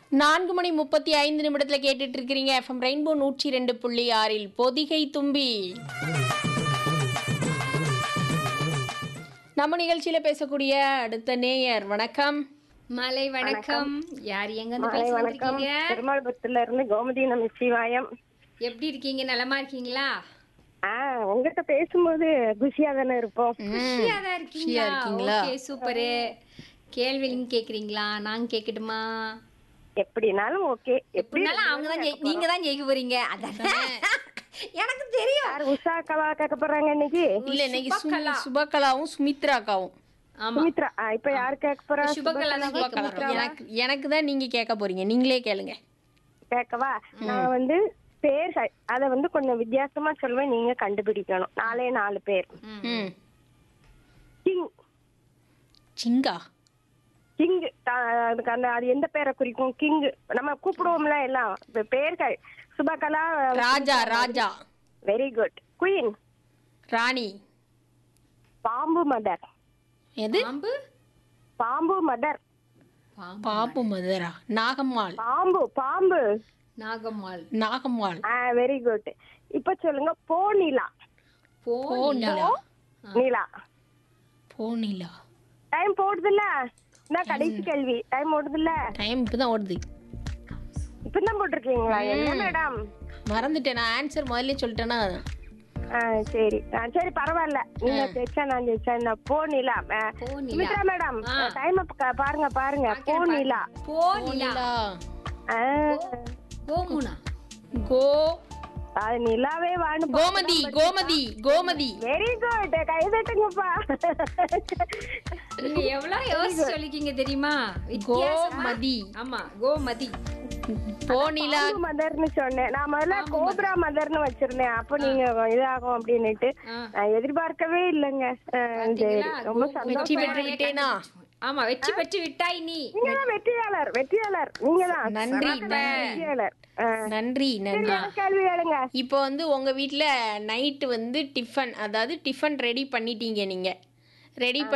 நான்கு மணி முப்பத்தி ஐந்து நிமிடத்துல கேட்டுட்டு இருக்கிறீங்க எஃப்எம் ரெயின்போ நூற்றி ரெண்டு புள்ளி ஆறில் பொதிகை தும்பி நம்ம நிகழ்ச்சியில பேசக்கூடிய அடுத்த நேயர் வணக்கம் மலை வணக்கம் யார் எங்க இருந்து மாலை பேசிட்டு வணக்கம் இருக்கீங்க பெருமாள்புரத்துல இருந்து கோமதி நம்ம சிவாயம் எப்படி இருக்கீங்க நலமா இருக்கீங்களா ஆ உங்ககிட்ட பேசும்போது குஷியா தானே இருப்போம் குஷியா தான் இருக்கீங்களா இருக்கீங்களா? ஓகே சூப்பரு கேள்வி நீங்க கேக்குறீங்களா நாங்க கேக்கட்டுமா எப்படினாலும் ஓகே எப்படி எப்படினாலும் அவங்க தான் ஜெயி- நீங்க தான் ஜெயிக்க போறீங்க அதானே எனக்கு தெரியும் யார் உஷா கலா கேட்க போறாங்க இன்னைக்கு இல்ல இன்னைக்கு சுமி- சுபகலாவும் சுமித்ராக்காவும் ஆமா சுமித்ரா ஆ, இப்ப யார் கேட்க போறா சுபகலா தான் கேட்க சுபகலா. எனக்கு எனக்கு தான் நீங்க கேட்க போறீங்க நீங்களே கேளுங்க கேட்கவா நான் வந்து பேர்கள் அத வந்து கொஞ்சம் வித்தியாசமா சொல்லுவேன் நீங்க கண்டுபிடிக்கணும் நாலே நாலு பேர் ம் கிங் சிங்கா கிங் அதுக்கு அந்த அது எந்த பேரை குறிக்கும் கிங் நம்ம கூப்பிடுவோம்ல எல்லாம் இப்ப பேர்கள் சுபகலா ராஜா ராஜா வெரி குட் குயின் ராணி பாம்பு மதர் எது பாம்பு பாம்பு மதர் பாம்பு பாப்பு மதுரா நாகம்மாள் பாம்பு பாம்பு நாகம்மாள் நாகம்மாள் ஆ வெரி குட் இப்ப சொல்லுங்க போனிலா போனிலா போனிலா நீலா போனிலா டைம் போடுதுல்ல நான் கடைசி கேள்வி டைம் ஓடுதுல்ல டைம் இப்பதான் ஓடுது இப்பதான் போட்டிருக்கீங்களா என்ன மேடம் மறந்துட்டேன் நான் ஆன்சர் முதல்ல சொல்லிட்டேன்னா ஆ சரி ஆ, சரி பரவாயில்ல நீங்க ஜெயிச்சா நான் ஜெயிச்சா நான் போனிலா ஆ, போனிலா சுமித்ரா மேடம் ஆ. டைம் பாருங்க பாருங்க போனிலா போனிலா போனிலா ஆ, கோமுனா கோ அது நிலாவே வாணு கோமதி கோமதி கோமதி வெரி குட் கைதட்டுங்கப்பா நீங்க எவ்வளவு யோசிச்சு சொல்லிருக்கீங்க தெரியுமா வித்தியாசமா கோமதி ஆமா கோமதி போனிலா பாம்பு மதர்னு சொன்னேன் நான் முதல்ல கோப்ரா மதர்னு வச்சிருந்தேன் அப்ப நீங்க இதாகும் அப்படின்னுட்டு ஆ. நான் எதிர்பார்க்கவே இல்லைங்க ஆ, சரி பாத்தீங்களா? ரொம்ப கோ- சந்தோஷம் வெற்றி பெற்று விட்டேனா ஆமா வெற்றி பெற்று விட்டாய் நீ நீங்க தான் வெற்றியாளர் வெற்றியாளர் நீங்க தான் நன்றி வெற்றியாளர் ஆ. நன்றி நன்றி எனக்கு கேள்வி கேளுங்க இப்போ வந்து உங்க வீட்ல நைட்டு வந்து டிஃபன் அதாவது டிஃபன் ரெடி பண்ணிட்டீங்க நீங்க ரெடி